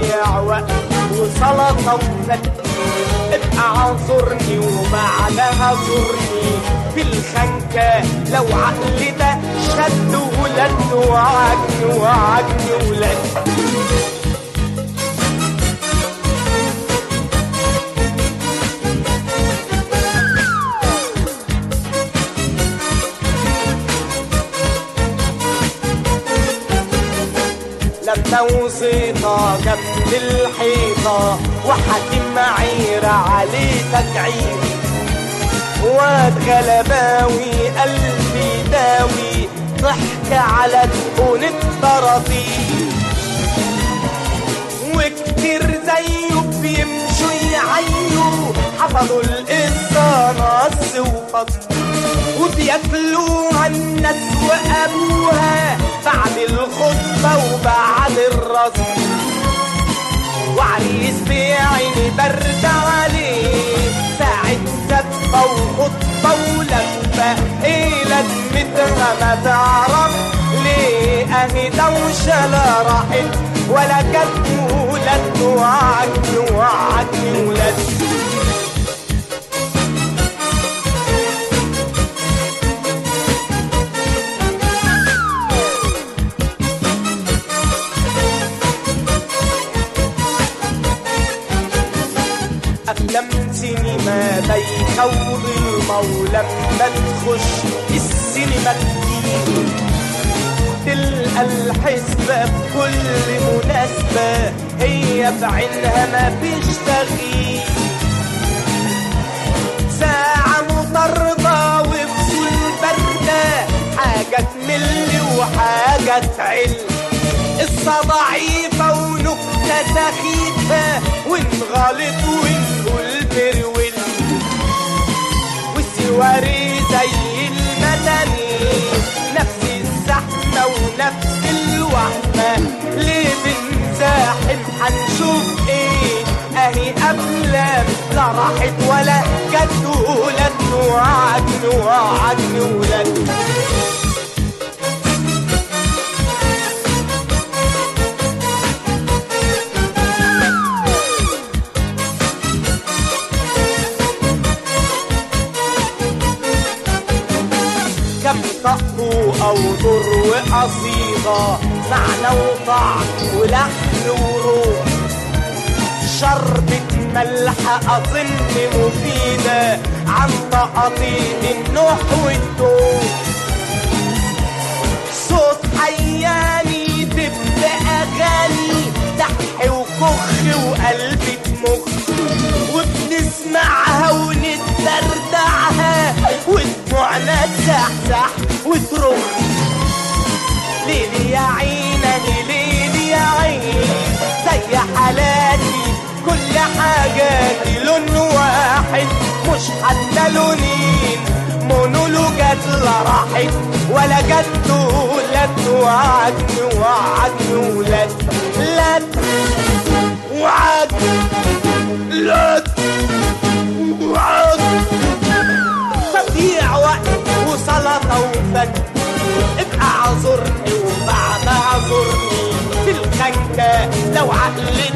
تضيع وقت وسلطة وفت ابقى اعذرني وبعدها زورني في الخنكة لو عقلي ده شد ولد وعجن وعجن ولد لما وصيطة جنب الحيطة وحكيم معيرة عليه تجعير واد غلباوي قلبي داوي ضحك على دقون الطراطيل وكتير زيه بيمشوا يعيوا حفظوا القصة نص وفصل وبياكلوها الناس وابوها بعد الخطبة وبعد الرسم وعريس بعيني برد عليه ساعة زفة وخطبة ولفة ايه لازمتها ما تعرف ليه اهي دوشة لا راحت ولا جت ولد وعجن وعجن ولد افلام سينما بيخوض المولى لما تخش السينما كتير تلقى الحسبة بكل مناسبة هي بعينها ما فيش تغيير ساعة مطاردة وفصول باردة حاجة تمل وحاجة تعل قصة ضعيفة ونكتة سخيفة ونغلط ونقول برول والسواري زي المدني نفس الزحمة ونفس الوهمة ليه بنزاحم هنشوف ايه اهي افلام لا راحت ولا جت ولد وعجن وعجن ولد كم طق او ضر وقصيدة معنى وطعم ولحن وروح شربة ملح أظن مفيدة عن تقاطيع النوح والدوم صوت حياني تبقى أغاني دح وكخ وقلبي تمخ وبنسمعها ونتدردعها ودموعنا تزحزح وتروح ليلي يا عيني ليلي يا عيني زي حالاتي كل حاجاتي لون واحد مش حتى لونين مونولوجات لا راحت ولا جت ولد وعجن وعجن ولد لد وعجن لد وعجن تضييع وقت وسلطة وفت ابقى اعذرني وبعد اعذرني في الخنكة لو عقلي